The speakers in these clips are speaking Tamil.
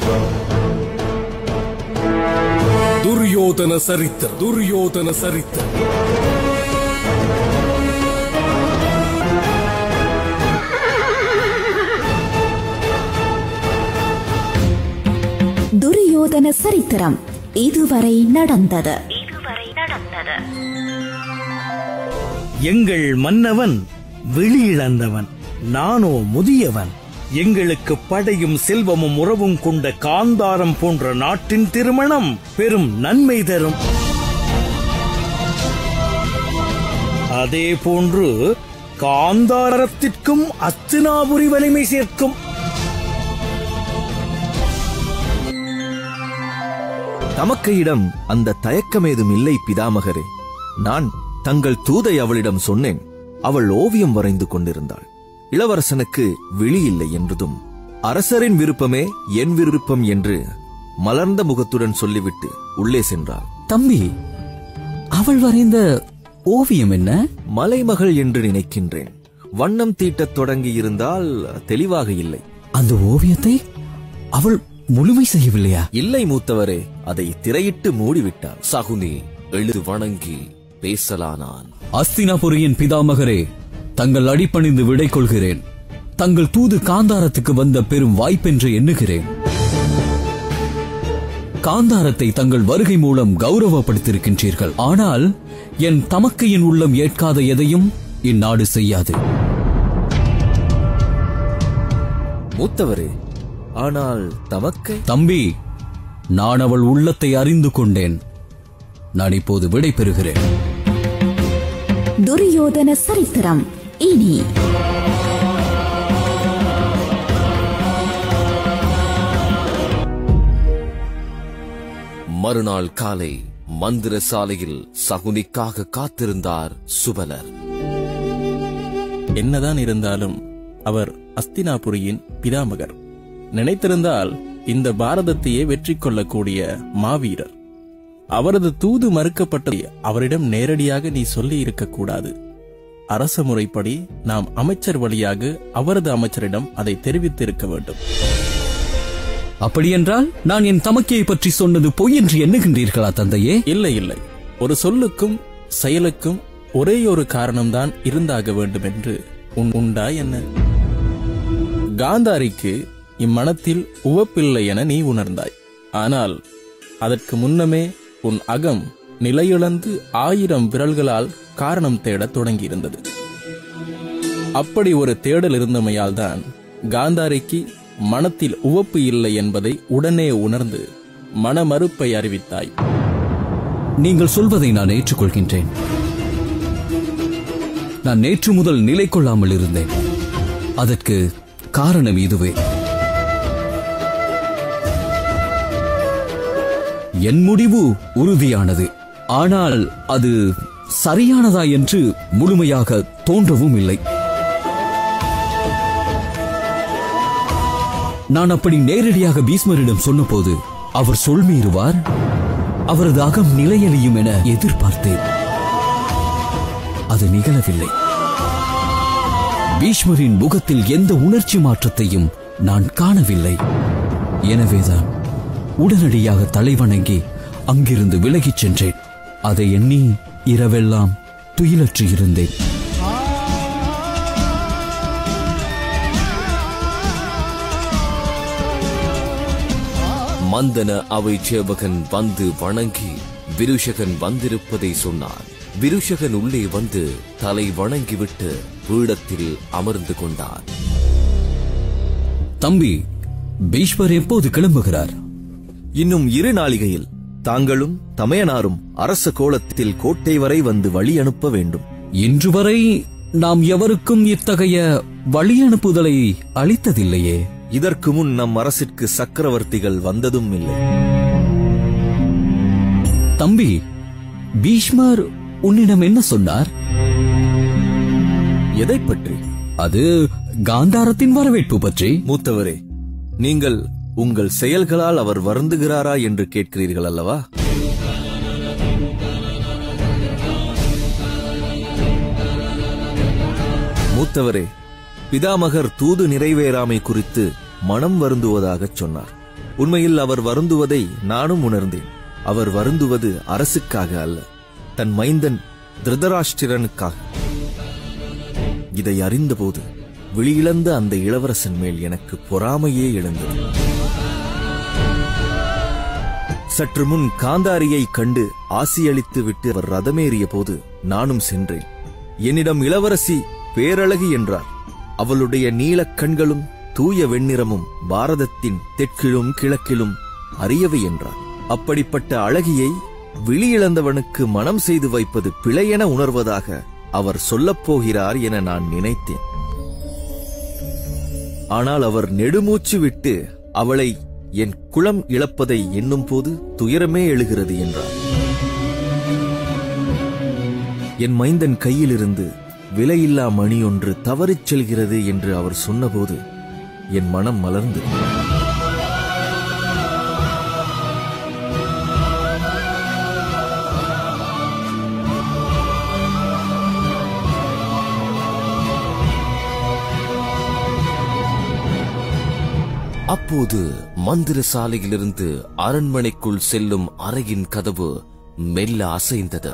துரியோதன சரித்திரம் துரியோதன சரித்திரம் துரியோதன சரித்திரம் இதுவரை நடந்தது எங்கள் மன்னவன் வெளியிழந்தவன் நானோ முதியவன் எங்களுக்கு படையும் செல்வமும் உறவும் கொண்ட காந்தாரம் போன்ற நாட்டின் திருமணம் பெரும் நன்மை தரும் அதே போன்று காந்தாரத்திற்கும் அஸ்தினாபுரி வலிமை சேர்க்கும் தமக்கையிடம் அந்த தயக்கமேதும் இல்லை பிதாமகரே நான் தங்கள் தூதை அவளிடம் சொன்னேன் அவள் ஓவியம் வரைந்து கொண்டிருந்தாள் இளவரசனுக்கு விழி இல்லை என்றதும் அரசரின் விருப்பமே என் விருப்பம் என்று மலர்ந்த முகத்துடன் சொல்லிவிட்டு உள்ளே சென்றாள் தம்பி அவள் வரைந்த ஓவியம் என்ன மலைமகள் என்று நினைக்கின்றேன் வண்ணம் தீட்டத் தொடங்கி இருந்தால் தெளிவாக இல்லை அந்த ஓவியத்தை அவள் முழுமை செய்யவில்லையா இல்லை மூத்தவரே அதை திரையிட்டு மூடிவிட்டாள் சகுனி எழுது வணங்கி பேசலானான் அஸ்தினாபுரியின் பிதாமகரே தங்கள் அடிப்பணிந்து விடை கொள்கிறேன் தங்கள் தூது காந்தாரத்துக்கு வந்த பெரும் வாய்ப்பென்று எண்ணுகிறேன் காந்தாரத்தை தங்கள் வருகை மூலம் கௌரவப்படுத்தியிருக்கின்றீர்கள் ஆனால் என் தமக்கையின் உள்ளம் ஏற்காத எதையும் இந்நாடு செய்யாது மூத்தவரே ஆனால் தமக்கை தம்பி நான் அவள் உள்ளத்தை அறிந்து கொண்டேன் நான் இப்போது விடை பெறுகிறேன் துரியோதன சரித்திரம் இனி மறுநாள் காலை மந்திர சாலையில் சகுனிக்காக காத்திருந்தார் சுபலர் என்னதான் இருந்தாலும் அவர் அஸ்தினாபுரியின் பிதாமகர் நினைத்திருந்தால் இந்த பாரதத்தையே வெற்றி கொள்ளக்கூடிய மாவீரர் அவரது தூது மறுக்கப்பட்டதை அவரிடம் நேரடியாக நீ சொல்லி இருக்கக்கூடாது அரச முறைப்படி நாம் அமைச்சர் வழியாக அவரது அமைச்சரிடம் அதை தெரிவித்திருக்க வேண்டும் அப்படியென்றால் நான் என் தமக்கையை பற்றி சொன்னது பொய் என்று எண்ணுகின்றீர்களா தந்தையே இல்லை இல்லை ஒரு சொல்லுக்கும் செயலுக்கும் ஒரே ஒரு காரணம்தான் இருந்தாக வேண்டும் என்று உன் உண்டா என்ன காந்தாரிக்கு இம்மனத்தில் உவப்பில்லை என நீ உணர்ந்தாய் ஆனால் அதற்கு முன்னமே உன் அகம் நிலையிழந்து ஆயிரம் விரல்களால் காரணம் தேடத் தொடங்கியிருந்தது அப்படி ஒரு தேடல் இருந்தமையால் தான் காந்தாரிக்கு மனத்தில் உவப்பு இல்லை என்பதை உடனே உணர்ந்து மனமறுப்பை அறிவித்தாய் நீங்கள் சொல்வதை நான் ஏற்றுக்கொள்கின்றேன் நான் நேற்று முதல் நிலை கொள்ளாமல் இருந்தேன் அதற்கு காரணம் இதுவே என் முடிவு உறுதியானது ஆனால் அது சரியானதா என்று முழுமையாக தோன்றவும் இல்லை நான் அப்படி நேரடியாக பீஸ்மரிடம் சொன்னபோது அவர் சொல்மீறுவார் அவரது அகம் நிலையலியும் என எதிர்பார்த்தேன் அது நிகழவில்லை பீஷ்மரின் முகத்தில் எந்த உணர்ச்சி மாற்றத்தையும் நான் காணவில்லை எனவேதான் உடனடியாக தலைவணங்கி அங்கிருந்து விலகிச் சென்றேன் அதை எண்ணி இரவெல்லாம் துயிலற்று இருந்தேன் மந்தன அவை சேவகன் வந்து வணங்கி விருஷகன் வந்திருப்பதை சொன்னான் விருஷகன் உள்ளே வந்து தலை வணங்கிவிட்டு பீடத்தில் அமர்ந்து கொண்டான் தம்பி பீஷ்மர் எப்போது கிளம்புகிறார் இன்னும் இரு நாளிகையில் தாங்களும் தமையனாரும் அரச கோலத்தில் கோட்டை வரை வந்து வழி அனுப்ப வேண்டும் இன்று வரை நாம் எவருக்கும் இத்தகைய வழி அனுப்புதலை அளித்ததில்லையே இதற்கு முன் நம் அரசிற்கு சக்கரவர்த்திகள் வந்ததும் இல்லை தம்பி பீஷ்மர் உன்னிடம் என்ன சொன்னார் எதை பற்றி அது காந்தாரத்தின் வரவேற்பு பற்றி மூத்தவரே நீங்கள் உங்கள் செயல்களால் அவர் வருந்துகிறாரா என்று கேட்கிறீர்கள் அல்லவா மூத்தவரே பிதாமகர் தூது நிறைவேறாமை குறித்து மனம் வருந்துவதாகச் சொன்னார் உண்மையில் அவர் வருந்துவதை நானும் உணர்ந்தேன் அவர் வருந்துவது அரசுக்காக அல்ல தன் மைந்தன் திருதராஷ்டிரனுக்காக இதை அறிந்தபோது விழியிழந்த அந்த இளவரசன் மேல் எனக்கு பொறாமையே எழுந்தது சற்று முன் காந்தாரியை கண்டு ஆசியளித்து விட்டு அவர் ரதமேறிய போது நானும் சென்றேன் என்னிடம் இளவரசி பேரழகி என்றார் அவளுடைய நீலக் கண்களும் தூய வெண்ணிறமும் பாரதத்தின் தெற்கிலும் கிழக்கிலும் அரியவை என்றார் அப்படிப்பட்ட அழகியை விழியிழந்தவனுக்கு மனம் செய்து வைப்பது பிழையென உணர்வதாக அவர் சொல்லப் போகிறார் என நான் நினைத்தேன் ஆனால் அவர் நெடுமூச்சு விட்டு அவளை என் குளம் இழப்பதை எண்ணும் போது துயரமே எழுகிறது என்றார் என் மைந்தன் கையிலிருந்து விலையில்லா மணி ஒன்று தவறிச் செல்கிறது என்று அவர் சொன்னபோது என் மனம் மலர்ந்தது அப்போது மந்திரசாலையிலிருந்து அரண்மனைக்குள் செல்லும் அறையின் கதவு மெல்ல அசைந்தது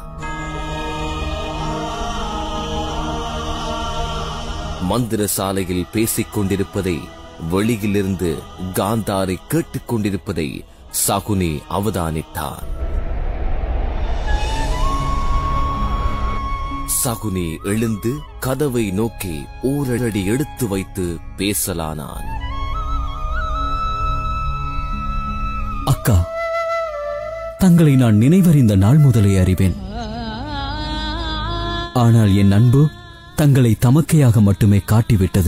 மந்திரசாலையில் பேசிக் கொண்டிருப்பதை வெளியிலிருந்து காந்தாரை கேட்டுக் கொண்டிருப்பதை சகுனி அவதானித்தார் சகுனி எழுந்து கதவை நோக்கி ஓரடி எடுத்து வைத்து பேசலானான் அக்கா தங்களை நான் நினைவறிந்த நாள் முதலே அறிவேன் ஆனால் என் அன்பு தங்களை தமக்கையாக மட்டுமே காட்டிவிட்டது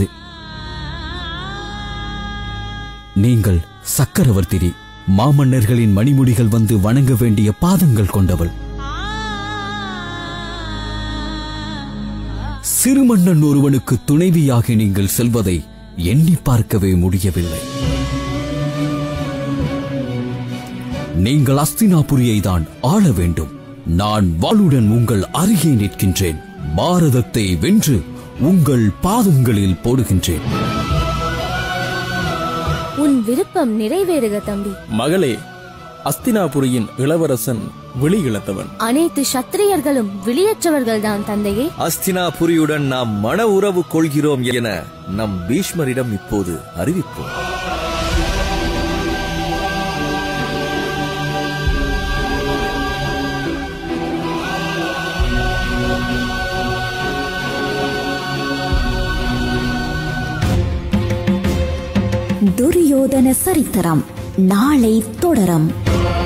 நீங்கள் சக்கரவர்த்திரி மாமன்னர்களின் மணிமுடிகள் வந்து வணங்க வேண்டிய பாதங்கள் கொண்டவள் சிறுமன்னன் ஒருவனுக்கு துணைவியாக நீங்கள் செல்வதை எண்ணி பார்க்கவே முடியவில்லை நீங்கள் அஸ்தினாபுரியை தான் ஆள வேண்டும் நான் வாளுடன் உங்கள் அருகே நிற்கின்றேன் பாரதத்தை வென்று உங்கள் பாதங்களில் போடுகின்றேன் உன் விருப்பம் நிறைவேறுக தம்பி மகளே அஸ்தினாபுரியின் இளவரசன் விழி இழந்தவன் அனைத்து சத்திரியர்களும் விளியற்றவர்கள்தான் தந்தையே அஸ்தினாபுரியுடன் நாம் மன உறவு கொள்கிறோம் என நம் பீஷ்மரிடம் இப்போது அறிவிப்போம் துரியோதன சரித்திரம் நாளை தொடரும்